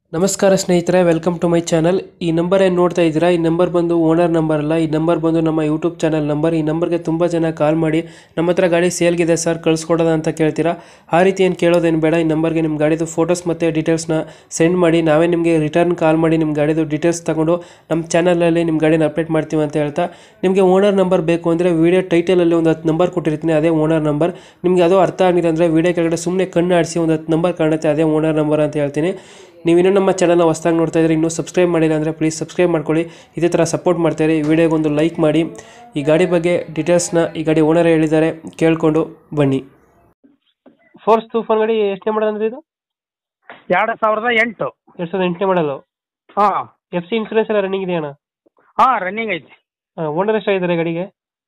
ನಮಸ್ಕಾರ ಸ್ನೇಹಿತರೆ welcome to my channel ಈ ನಂಬರ್ ಏನು ನೋಡ್ತಾ ಇದ್ದೀರಾ ಈ ನಂಬರ್ ಬಂದು ಓನರ್ ನಂಬರ್ ಅಲ್ಲ ಈ ನಂಬರ್ ಬಂದು ನಮ್ಮ ಯೂಟ್ಯೂಬ್ ಚಾನಲ್ ನಂಬರ್ ಈ ನಂಬರ್ಗೆ ತುಂಬ ಜನ ಕಾಲ್ ಮಾಡಿ ನಮ್ಮ ಹತ್ರ ಗಾಡಿ ಸೇಲ್ಗಿದೆ ಸರ್ ಕಳಿಸ್ಕೊಡೋದ ಅಂತ ಕೇಳ್ತೀರಾ ಆ ರೀತಿ ಏನು ಕೇಳೋದೇನು ಬೇಡ ಈ ನಂಬರ್ಗೆ ನಿಮ್ಮ ಗಾಡಿದು ಫೋಟೋಸ್ ಮತ್ತು ಡೀಟೇಲ್ಸ್ನ ಸೆಂಡ್ ಮಾಡಿ ನಾವೇ ನಿಮಗೆ ರಿಟರ್ನ್ ಕಾಲ್ ಮಾಡಿ ನಿಮ್ಮ ಗಾಡಿದು ಡೀಟೇಲ್ಸ್ ತಗೊಂಡು ನಮ್ಮ ಚಾನಲಲ್ಲಿ ನಿಮ್ಮ ಗಾಡಿನ ಅಪ್ಡೇಟ್ ಮಾಡ್ತೀವಿ ಅಂತ ಹೇಳ್ತಾ ನಿಮಗೆ ಓನರ್ ನಂಬರ್ ಬೇಕು ಅಂದರೆ ವೀಡಿಯೋ ಟೈಟಲಲ್ಲಿ ಒಂದು ಹತ್ತು ನಂಬರ್ ಕೊಟ್ಟಿರ್ತೀನಿ ಅದೇ ಓನರ್ ನಂಬರ್ ನಿಮಗೆ ಅದು ಅರ್ಥ ಆಗಿಲ್ಲ ಅಂದರೆ ವೀಡಿಯೋ ಕೆಳಗಡೆ ಸುಮ್ಮನೆ ಕಣ್ಣು ಆಡಿಸಿ ಒಂದು ಹತ್ತು ನಂಬರ್ ಕಾಣುತ್ತೆ ಅದೇ ಓನರ್ ನಂಬರ್ ಅಂತ ಹೇಳ್ತೀನಿ ನೀವು ಇನ್ನೂ ನಮ್ಮ ಚಾನಲ್ನ ಹೊಸ್ದಾಗಿ ನೋಡ್ತಾ ಇದ್ರೆ ಇನ್ನೂ ಸಬ್ಸ್ಕ್ರೈಬ್ ಮಾಡಿಲ್ಲ ಅಂದರೆ ಪ್ಲೀಸ್ ಸಬ್ಸ್ಕ್ರೈಬ್ ಮಾಡ್ಕೊಳ್ಳಿ ಇದೇ ಥರ ಸಪೋರ್ಟ್ ಮಾಡ್ತಾರೆ ಈ ವಿಡಿಯೋಗೆ ಒಂದು ಲೈಕ್ ಮಾಡಿ ಈ ಗಾಡಿ ಬಗ್ಗೆ ಡೀಟೇಲ್ಸ್ನ ಈ ಗಾಡಿ ಓನರ್ ಹೇಳಿದ್ದಾರೆ ಕೇಳಿಕೊಂಡು ಬನ್ನಿ ಫೋರ್ಸ್ ತೂಫಾನ್ ಗಾಡಿ ಎಷ್ಟನೇ ಮಾಡಲ್ ಅಂದ್ರೆ ಇದು ಎರಡು ಸಾವಿರದ ಎಂಟು ಎರಡು ಸಾವಿರದ ಎಂಟನೇ ಮಾಡಲು ಹಾಂ ಎಫ್ ಸಿ ಇನ್ಸೂರೆನ್ಸ್ ಎಲ್ಲ ರನ್ನಿಂಗ್ ಇದೆಯಣ್ಣ ಹಾಂ ರನ್ನಿಂಗ್ ಐತಿ ಓನರ್ ಎಷ್ಟಾಗಿದ್ದಾರೆ ಗಾಡಿಗೆ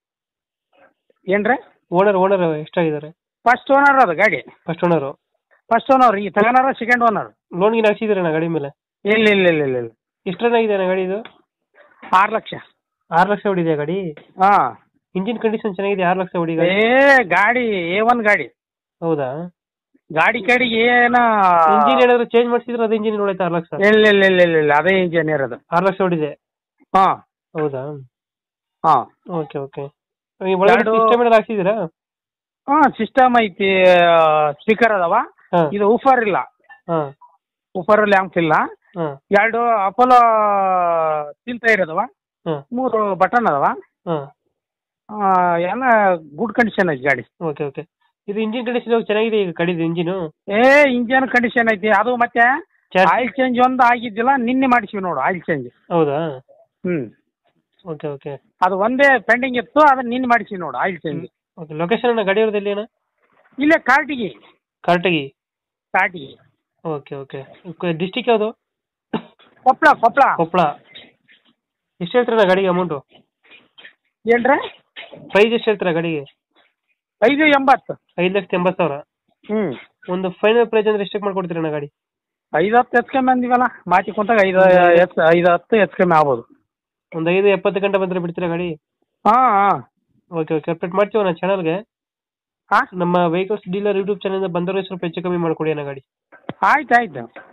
ಏನ್ರಿ ಓನರ್ ಓನರ್ ಎಷ್ಟಾಗಿದ್ದಾರೆ ಫಸ್ಟ್ ಓನರ್ ಅದು ಗಾಡಿ ಫಸ್ಟ್ ಓನರು ಫಸ್ಟ್ ಓನರ್ ಈ ತಗೋನಾರ ಸೆಕೆಂಡ್ ಓನರ್ ಲೋನ್ಗೆ ಹಾಕ್ಸಿದ್ದೀರಣ್ಣ ಗಾಡಿ ಮೇಲೆ ಇಲ್ಲ ಇಲ್ಲ ಇಲ್ಲ ಇಲ್ಲ ಇಲ್ಲ ಎಷ್ಟು ರನ್ ಆಗಿದೆ ಅಣ್ಣ ಗಾಡಿ ಇದು ಆರು ಲಕ್ಷ ಆರು ಲಕ್ಷ ಹೊಡಿದೆಯಾ ಗಾಡಿ ಹಾಂ ಇಂಜಿನ್ ಕಂಡೀಷನ್ ಚೆನ್ನಾಗಿದೆ ಆರು ಲಕ್ಷ ಹೊಡಿ ಗಾಡಿ ಏ ಗಾಡಿ ಎ ಒನ್ ಗಾಡಿ ಹೌದಾ ಗಾಡಿ ಕಡೆಗೆ ಏನ ಇಂಜಿನ್ ಏನಾದ್ರು ಚೇಂಜ್ ಮಾಡಿಸಿದ್ರೆ ಅದು ಇಂಜಿನ್ ನೋಡೈತೆ ಆರು ಲಕ್ಷ ಇಲ್ಲ ಇಲ್ಲ ಇಲ್ಲ ಇಲ್ಲ ಇಲ್ಲ ಅದೇ ಇಂಜಿನಿಯರ್ ಅದು ಆರು ಲಕ್ಷ ಹೊಡಿದೆ ಹಾಂ ಹೌದಾ ಹಾಂ ಓಕೆ ಓಕೆ ಒಳಗಡೆ ಎರಡು- ಸಿಸ್ಟಮ್ ಏನಾದ್ರು ಹಾಕ್ಸಿದ್ದೀರಾ ಹಾಂ ಸಿಸ್ಟಮ್ ಐತಿ ಸ್ಪೀಕರ್ ಅದಾವ ಹಾಂ ಇದು ಊಫರ್ ಇಲ್ಲ ಹಾಂ ಊಫರ್ ಲ್ಯಾಂಪ್ಸ್ ಇಲ್ಲ ಹಾಂ ಎರಡು ಅಪೋಲೋ ಸ್ಟೀಲ್ ಟೈರ್ ಅದಾವ ಹಾಂ ಮೂರು ಬಟನ್ ಅದಾವ ಹಾಂ ಆ, ಎಲ್ಲ ಗುಡ್ ಕಂಡೀಷನ್ ಐತಿ ಗಾಡಿ ಓಕೆ ಓಕೆ ಇದು ಇಂಜಿನ್ ಕಂಡೀಷನ್ ಚೆನ್ನಾಗಿದೆ ಈಗ ಕಡಿದು ಇಂಜಿನು ಏ ಇಂಜನ್ ಕಂಡೀಷನ್ ಐತಿ ಅದು ಮತ್ತೆ ಆಯಿಲ್ ಚೇಂಜ್ ಒಂದು ಆಗಿದ್ದಿಲ್ಲ ನಿನ್ನೆ ಮಾಡಿಸಿವಿ ನೋಡು ಆಯಿಲ್ ಚೇಂಜ್ ಹೌದಾ ಹ್ಮ್ ಓಕೆ ಓಕೆ ಅದು ಒಂದೇ ಪೆಂಡಿಂಗ್ ಇತ್ತು ಅದನ್ನ ನಿನ್ನೆ ಮಾಡಿಸಿವಿ ನೋಡು ಆಯಿಲ್ ಚೇಂಜ್ ಓಕೆ ಲೊಕೇಶನ್ ಅಣ್ಣ ಗಾಡಿ ಇರೋದು ಎಲ್ಲಿ ಅಣ್ಣ ಇಲ್ಲೇ ಕಾರ್ಟಿಗೆ ಕರೆಕ್ಟಾಗಿ ಕಾರ್ಟಿಗೆ ಓಕೆ ಓಕೆ ಡಿಸ್ಟಿಕ್ ಯಾವುದು ಕೊಪ್ಪಳ ಕೊಪ್ಪಳ ಕೊಪ್ಪಳ ಎಷ್ಟು ಹೇಳ್ತೀರಣ್ಣ ಗಾಡಿಗೆ ಅಮೌಂಟು ಏನ್ರಿ ಪ್ರೈಸ್ ಎಷ್ಟು ಹೇಳ್ತೀರಾ ಗಾಡಿಗೆ ಐದು ಎಂಬತ್ತು ಐದು ಲಕ್ಷದ ಎಂಬತ್ತು ಸಾವಿರ ಹ್ಮ್ ಒಂದು ಫೈನಲ್ ಪ್ರೈಸ್ ಅಂದ್ರೆ ಎಷ್ಟಕ್ಕೆ ಮಾಡ್ಕೊಡ್ತೀರಣ್ಣ ಗಾಡಿ ಐದು ಹತ್ತು ಹೆಚ್ಚು ಕಮ್ಮಿ ಅಂದಿವಲ್ಲ ಮಾತಿ ಕುಂತಾಗ ಐದು ಹೆಚ್ಚು ಐದು ಹತ್ತು ಹೆಚ್ಚು ಕಮ್ಮಿ ಆಗ್ಬೋದು ಒಂದು ಐದು ಎಪ್ಪತ್ತು ಗಂಟೆ ಬಂದರೆ ಬಿಡ್ತೀರಾ ಗಾಡಿ ಹಾಂ ಹಾಂ ಓಕೆ ಓಕೆ ಅಪ್ಡೇಟ್ ಮಾಡ್ತೀವಿ ಅಣ್ಣ ಚಾನಲ್ಗೆ ಹಾಂ ನಮ್ಮ ವೆಹಿಕಲ್ಸ್ ಡೀಲರ್ ಯೂಟ್ಯೂಬ್ ಚಾನಲ್ ಬಂದವರು ಸ್ವಲ್ಪ ಹೆಚ್ಚು ಕಮ್ಮಿ ಮಾಡ್ಕೊಡಿ ಅಣ್ಣ ಗಾಡಿ ಆಯ್ತು ಆಯ್ತು